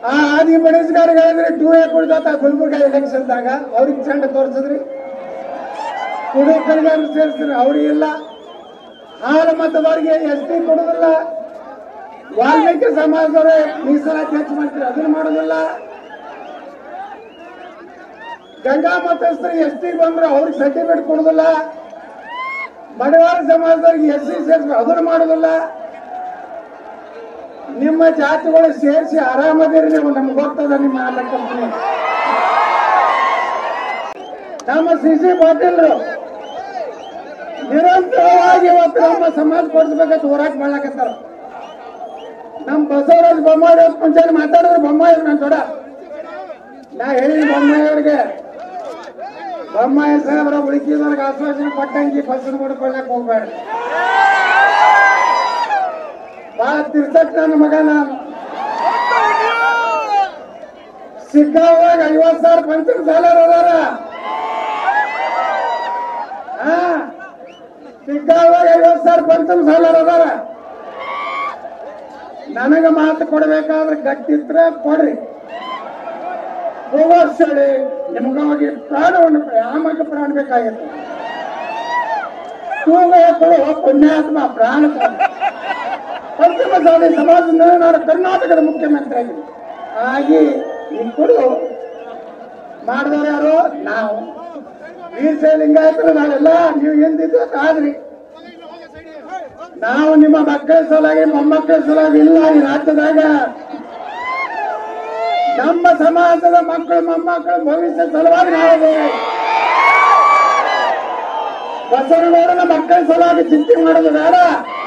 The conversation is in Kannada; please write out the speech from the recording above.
ಆ ಆದಿ ಬಡಿಸ್ಗಾರಿಗೆ ಹೇಳಿದ್ರಿ ಟೂ ಎ ಕುಡ್ದಾತ ಗುಲ್ಬರ್ಗ ಎಲೆಕ್ಷನ್ದಾಗ ಅವ್ರಿಗೆ ಚಂಡ ತೋರಿಸಿದ್ರಿ ಕುಡುಕರಿಗೆ ಸೇರಿಸ್ರಿ ಅವ್ರಿಗಿಲ್ಲ ಹಾಲು ಮತದವ್ರಿಗೆ ಎಸ್ ಟಿ ಕೊಡುದಿಲ್ಲ ವಾಲ್ಮೀಕಿ ಸಮಾಜದವ್ರೆ ಮೀಸಲಾತಿ ಹೆಚ್ಚು ಮಾಡ್ತೀರಿ ಅದನ್ನ ಮಾಡೋದಿಲ್ಲ ಗಂಗಾ ಮತಸ್ಥರಿಗೆ ಎಸ್ ಟಿ ಬಂದ್ರೆ ಅವ್ರಿಗೆ ಸರ್ಟಿಫಿಕೇಟ್ ಕೊಡುದಿಲ್ಲ ಮಡಿವಾಳ ಸಮಾಜದವ್ರಿಗೆ ಎಸ್ ಸಿ ಸೇರಿಸಿ ಅದನ್ನ ಮಾಡೋದಿಲ್ಲ ನಿಮ್ಮ ಜಾತಿಗಳು ಸೇರಿಸಿ ಆರಾಮದಿರಿ ನೀವು ನಮ್ಗೆ ಗೊತ್ತದ ನಿಮ್ಮ ಆಲ ಕಂಪನಿ ನಮ್ಮ ಸಿ ಸಿ ಪಾಟೀಲ್ರು ನಿರಂತರವಾಗಿ ಇವತ್ತು ನಮ್ಮ ಸಮಾಜ ಕೊಡಿಸ್ಬೇಕಂತ ಹೋರಾಟ ಮಾಡ್ಲಕತ್ತಾರ ನಮ್ಮ ಬಸವರಾಜ ಬೊಮ್ಮಾಯಿ ಅವ್ರ ಮುಂಚೆ ಮಾತಾಡಿದ್ರು ಬೊಮ್ಮಾಯಿ ನನ್ನ ತೊಡ ನಾ ಹೇಳಿದ ಬೊಮ್ಮಾಯಿ ಅವ್ರಿಗೆ ಬೊಮ್ಮಾಯಿ ಸಾಹೇಬ್ರ ಉಳಿಕಿದವ್ರಿಗೆ ಆಶ್ವಾಸನೆ ಕೊಟ್ಟಂಗಿ ಫಸಲು ಮಾಡ್ಕೊಳ್ಳಕ್ ಹೋಗ್ಬೇಡ ಬಹಳ ತಿರ್ಸಕ್ ನನ್ನ ಮಗ ನಾನು ಸಿಕ್ಕಾವಾಗ ಐವತ್ ಸಾವಿರ ಪಂಚಮ ಸಾಲರ್ ಅದಾರ ಹಾ ಸಿಕ್ಕಾವಾಗ ಐವತ್ ಸಾವಿರ ಪಂಚಮ ಸಾಲರ್ ಅದಾರ ನನಗ ಮಾತು ಕೊಡ್ಬೇಕಾದ್ರೆ ಗಟ್ಟಿದ್ರೆ ಕೊಡ್ರಿ ಹೋಗೋಷ್ಟೇ ನಿಮಗಾಗಿ ಪ್ರಾಣವನ್ನು ಆಮಕ್ಕೆ ಪ್ರಾಣ ಬೇಕಾಗಿತ್ತು ತೂಗ ಕೊಡುವ ಪುಣ್ಯಾತ್ಮ ಪ್ರಾಣ ಕೊಡು. ಪಂಚಮ ಸಾಲಿ ಸಮಾಜದ ನಾನು ಕರ್ನಾಟಕದ ಮುಖ್ಯಮಂತ್ರಿ ಆಗಿದ್ದೀನಿ ಹಾಗೆ ಈ ಕೊಡು ಮಾಡಿದವರು ಯಾರು ನಾವು ವೀರಶೈವ ಲಿಂಗಾಯತರು ನಾವೆಲ್ಲ ನೀವು ಎಂದಿದ್ದು ಆದ್ರಿ ನಾವು ನಿಮ್ಮ ಮಕ್ಕಳ ಸಲುವಾಗಿ ಮೊಮ್ಮಕ್ಕಳ ಸಲುವಾಗಿ ಇಲ್ಲ ಈ ರಾಜ್ಯದಾಗ ನಮ್ಮ ಸಮಾಜದ ಮಕ್ಕಳು ಮೊಮ್ಮಕ್ಕಳ ಭವಿಷ್ಯ ಸಲುವಾಗಿ ನಾವು ಇದ್ದೇವೆ. ಬಸವನಗೌಡನ ಮಕ್ಕಳ ಸಲುವಾಗಿ ಚಿಂತೆ ಮಾಡೋದು ಬೇಡ